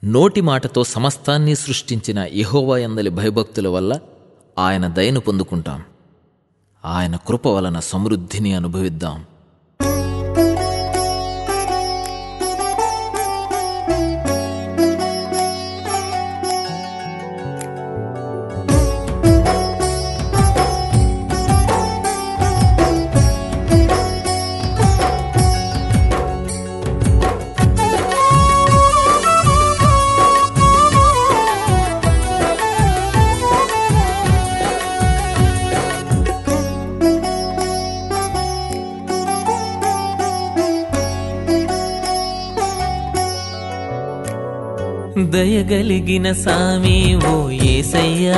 నోటి మాటతో సమస్తాన్ని సృష్టించిన యెహోవా యందలి భయభక్తుల వల్ల ఆయన దయను పొందుకుంటాం ఆయన కృప వలన సమృద్ధిని అనుభవిద్దాం దయగలిగిన సామి ఓ ఏసయ్యా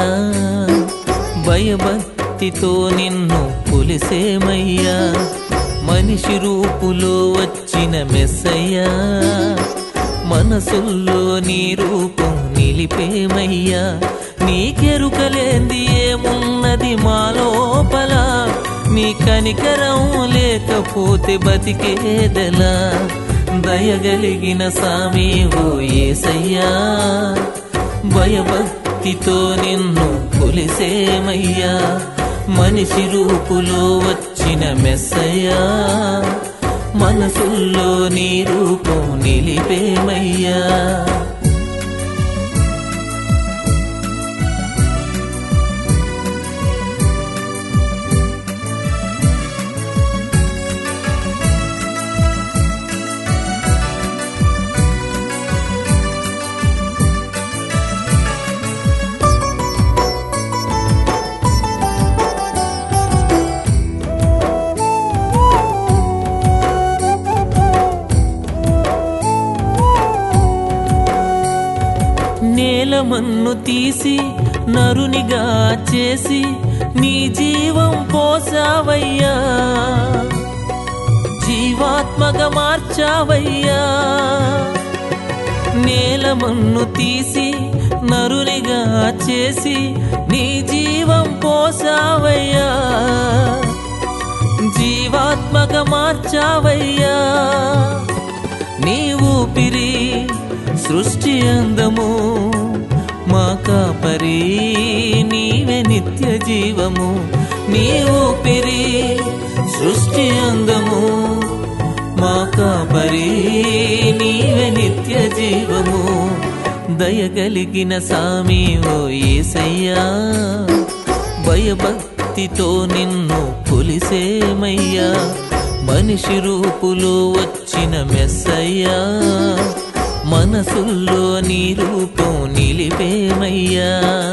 భయభక్తితో నిన్ను కొలిసేమయ్యా మనిషి రూపులో వచ్చిన మెస్సయ్యా మనసుల్లో నీ రూపం నిలిపేమయ్యా నీకెరుకలేంది ఏమున్నది మా లోపల నీ కనికరం లేకపోతే బతికేదెలా దయగలిగిన సామి ఓ ఏసయ్యా భయభక్తితో నిన్ను కొలిసేమయ్యా మనిషి రూపులో వచ్చిన మెస్సయ్యా మనసుల్లో నీ రూపం నిలిపేమయ్యా నేలమన్ను తీసి నరునిగా చేసి నీ జీవం పోసావయ్యా జీవాత్మగా మార్చావయ్యా నేలమన్ను తీసి నరునిగా చేసి నీ జీవం పోసావయ్యా జీవాత్మగా మార్చావయ్యా నీ ఊపిరి సృష్టి అందము మా కాపరి నీవే నిత్య జీవము నీ ఊపిరి సృష్టి అందము మా కాపరి నీవే నిత్య జీవము దయగలిగిన సామి ఓ ఏసయ్యా భయభక్తితో నిన్ను కొలిసేమయ్యా మనిషి రూపులో వచ్చిన మెస్సయ్యా మనసుల్లో నీ రూపం నిలిపేమయ్యా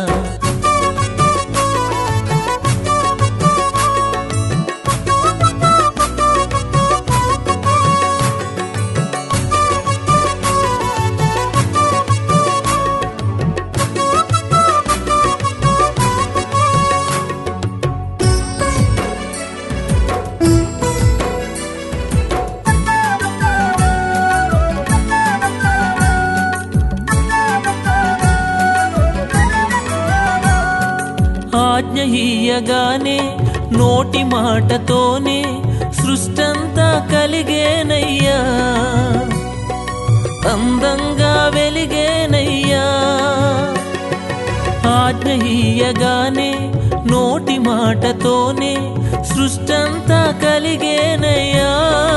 ఆజ్ఞ ఇయ్యగానే నోటి మాటతోనే సృష్టంతా కలిగేనయ్యా అందంగా వెలిగేనయ్యా ఆజ్ఞ ఇయ్యగానే నోటి మాటతోనే సృష్టంతా కలిగేనయ్యా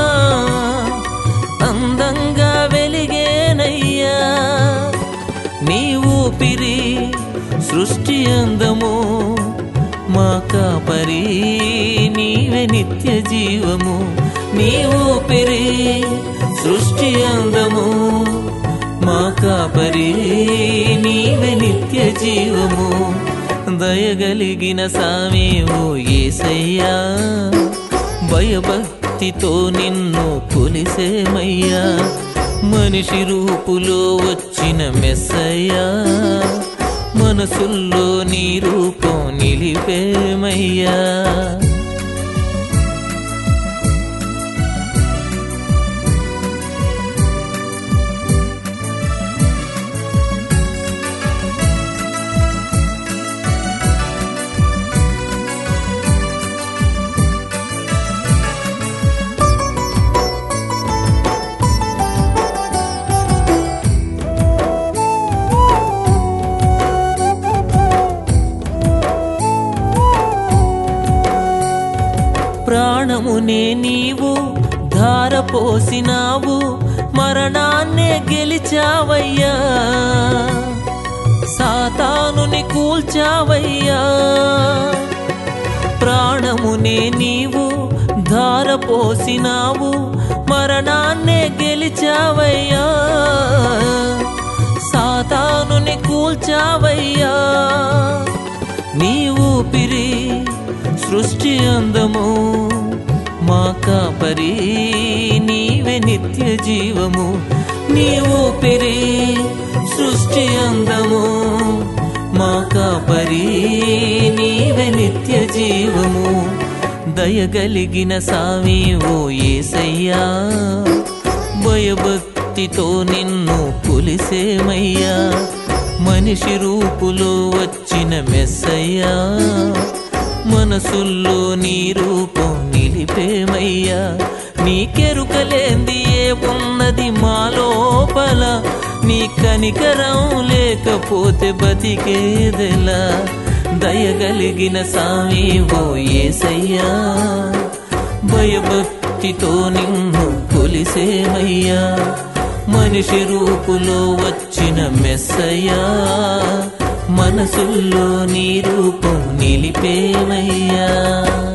అందంగా వెలిగేనయ్యా నీ ఊపిరి సృష్టి అందము మా కాపరి నీవే నిత్య జీవము నీ ఊపిరి సృష్టి అందము మా కాపరి నీవే నిత్య జీవము దయగలిగిన సామి ఓ ఏసయ్యా భయభక్తితో నిన్ను కొలిసేమయ్యా మనిషి రూపులో వచ్చిన మెస్సయ్యా మనసుల్లో నీ రూపం నిలిపేమయ్యా ప్రాణమునే నీవు ధారపోసినావు మరణాన్నే గెలిచావయ్యా సాతానుని కూల్చావయ్యా ప్రాణమునే నీవు ధారపోసినావు మరణాన్నే గెలిచావయ్యా సాతానుని కూల్చావయ్యా నీ ఊపిరి సృష్టి అందము మా కాపరి నీవే నిత్య జీవము నీ ఊపిరి సృష్టి అందము మా కాపరి నీవే నిత్య జీవము దయగలిగిన సామి ఓ ఏసయ్యా భయభక్తితో నిన్ను కొలిసేమయ్యా మనిషి రూపులో వచ్చిన మెస్సయ్యా మనసుల్లో నీ రూపం నిలిపేమయ్యా నీకెరుకలేంది ఏ ఉన్నది మా లోపల నీ కనికరం లేకపోతే బతికేదెలా దయగలిగిన సామి ఓ ఏసయ్యా భయభక్తితో నిన్ను కొలిసేమయ్యా మనిషి రూపులో వచ్చిన మెస్సయ్యా మనసుల్లో నీ రూపం నిలిపేమయ్యా